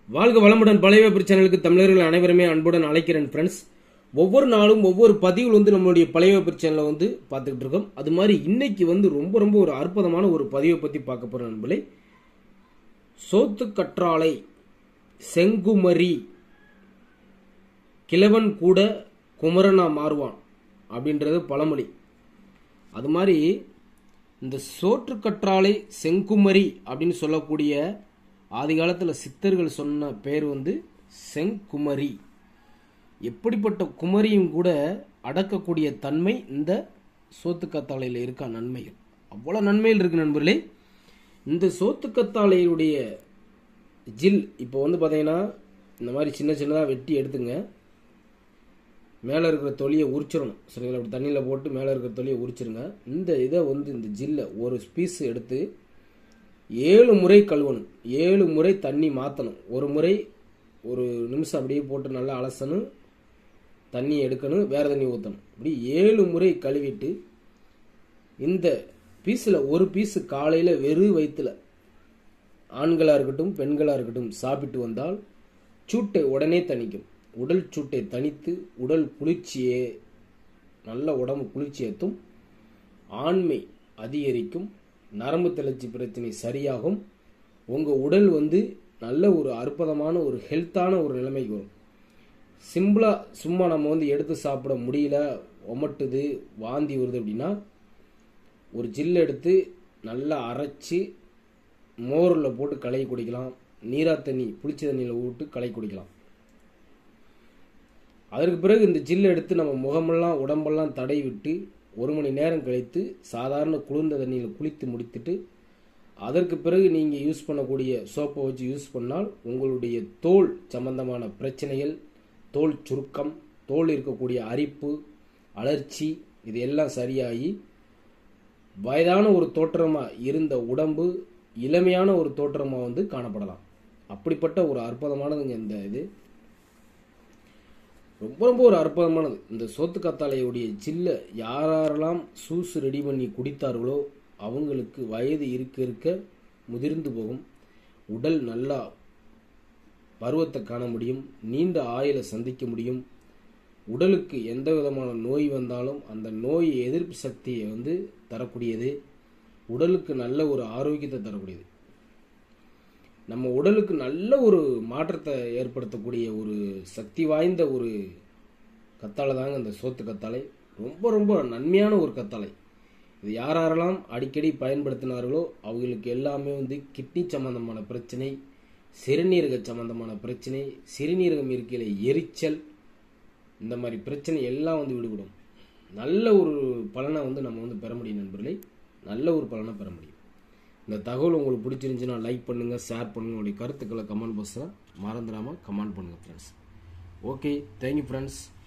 வாழ்க வளமுடன் பழைய சேனலுக்கு தமிழர்கள் அனைவருமே அன்புடன் அழைக்கிறேன் ஃப்ரெண்ட்ஸ் ஒவ்வொரு நாளும் ஒவ்வொரு பதிவுகள் வந்து நம்மளுடைய பழைய சேனலை வந்து பார்த்துக்கிட்டு இருக்கோம் அது மாதிரி இன்னைக்கு வந்து ரொம்ப ரொம்ப ஒரு அற்புதமான ஒரு பதிவை பற்றி பார்க்க போகிற நண்பர்களே சோத்து கற்றாழை செங்குமரி கிழவன் கூட குமரனா மாறுவான் அப்படின்றது பழமொழி அது மாதிரி இந்த சோற்று கற்றாழை செங்குமரி அப்படின்னு சொல்லக்கூடிய ஆதி காலத்தில் சித்தர்கள் சொன்ன பேர் வந்து செங்குமரி எப்படிப்பட்ட குமரியும் கூட அடக்கக்கூடிய தன்மை இந்த சோத்துக்கத்தாழையில் இருக்கா நன்மைகள் அவ்வளோ நன்மைகள் இருக்கு நண்பர்களே இந்த சோத்துக்கத்தாழையுடைய ஜில் இப்போ வந்து பார்த்தீங்கன்னா இந்த மாதிரி சின்ன சின்னதாக வெட்டி எடுத்துங்க மேலே இருக்கிற தொலியை உரிச்சிடணும் சரிங்களா அப்படி தண்ணியில் போட்டு மேலே இருக்கிற தொலியை உரிச்சிருங்க இந்த இதை வந்து இந்த ஜில்லை ஒரு பீஸ் எடுத்து ஏழு முறை கழுவணும் ஏழு முறை தண்ணி மாற்றணும் ஒரு முறை ஒரு நிமிஷம் அப்படியே போட்டு நல்லா அலசணும் தண்ணி எடுக்கணும் வேற தண்ணி ஊற்றணும் இப்படி ஏழு முறை கழுவிட்டு இந்த பீஸில் ஒரு பீஸு காலையில் வெறும் வயிற்றுல ஆண்களாக இருக்கட்டும் பெண்களாக இருக்கட்டும் சாப்பிட்டு வந்தால் சூட்டை உடனே தணிக்கும் உடல் சூட்டை தணித்து உடல் குளிர்ச்சியே நல்ல உடம்பு குளிர்ச்சி ஏற்றும் ஆண்மை அதிகரிக்கும் நரம்பு தளர்ச்சி பிரச்சனை சரியாகும் உங்கள் உடல் வந்து நல்ல ஒரு அற்புதமான ஒரு ஹெல்த்தான ஒரு நிலைமைக்கு வரும் சிம்பிளாக சும்மா நம்ம வந்து எடுத்து சாப்பிட முடியல ஒமட்டுது வாந்தி வருது அப்படின்னா ஒரு ஜில் எடுத்து நல்லா அரைச்சி மோரில் போட்டு கலக்கி குடிக்கலாம் நீரா தண்ணி புளிச்ச தண்ணியில் விட்டு கலக்கி குடிக்கலாம் அதற்கு பிறகு இந்த ஜில் எடுத்து நம்ம முகமெல்லாம் உடம்பெல்லாம் தடை விட்டு ஒரு மணி நேரம் கழித்து சாதாரண குளிர்ந்த தண்ணியில் குளித்து முடித்துட்டு அதற்கு பிறகு நீங்கள் யூஸ் பண்ணக்கூடிய சோப்பை வச்சு யூஸ் பண்ணால் உங்களுடைய தோல் சம்பந்தமான பிரச்சனைகள் தோல் சுருக்கம் தோல் இருக்கக்கூடிய அரிப்பு அலர்ச்சி இது எல்லாம் சரியாகி வயதான ஒரு தோற்றமாக இருந்த உடம்பு இளமையான ஒரு தோற்றமாக வந்து காணப்படலாம் அப்படிப்பட்ட ஒரு அற்புதமானதுங்க இந்த இது ரொம்ப ரொம்ப ஒரு அற்புதமானது இந்த சோத்து கத்தாழையுடைய சில்ல யாரெல்லாம் சூஸ் ரெடி பண்ணி குடித்தார்களோ அவங்களுக்கு வயது இருக்க இருக்க முதிர்ந்து போகும் உடல் நல்லா பருவத்தை காண முடியும் நீண்ட ஆயுளை சந்திக்க முடியும் உடலுக்கு எந்த விதமான நோய் வந்தாலும் அந்த நோய் எதிர்ப்பு சக்தியை வந்து தரக்கூடியது உடலுக்கு நல்ல ஒரு ஆரோக்கியத்தை தரக்கூடியது நம்ம உடலுக்கு நல்ல ஒரு மாற்றத்தை ஏற்படுத்தக்கூடிய ஒரு சக்தி வாய்ந்த ஒரு கத்தாழை தாங்க இந்த சோத்து கத்தாழை ரொம்ப ரொம்ப நன்மையான ஒரு கத்தாழை இது யார் யாரெல்லாம் அடிக்கடி பயன்படுத்தினார்களோ அவங்களுக்கு எல்லாமே வந்து கிட்னி சம்பந்தமான பிரச்சனை சிறுநீரக சம்பந்தமான பிரச்சனை சிறுநீரகம் இருக்கையில் எரிச்சல் இந்த மாதிரி பிரச்சனை எல்லாம் வந்து விடுபடும் நல்ல ஒரு பலனை வந்து நம்ம வந்து பெற முடியும் நண்பர்களே நல்ல ஒரு பலனை பெற முடியும் இந்த தகவல் உங்களுக்கு பிடிச்சிருந்துச்சுன்னா லைக் பண்ணுங்கள் ஷேர் பண்ணுங்கள் உங்களுடைய கருத்துக்களை கமெண்ட் பாக்ஸில் மறந்துடாமல் கமெண்ட் பண்ணுங்கள் ஃப்ரெண்ட்ஸ் ஓகே தேங்க்யூ ஃப்ரெண்ட்ஸ்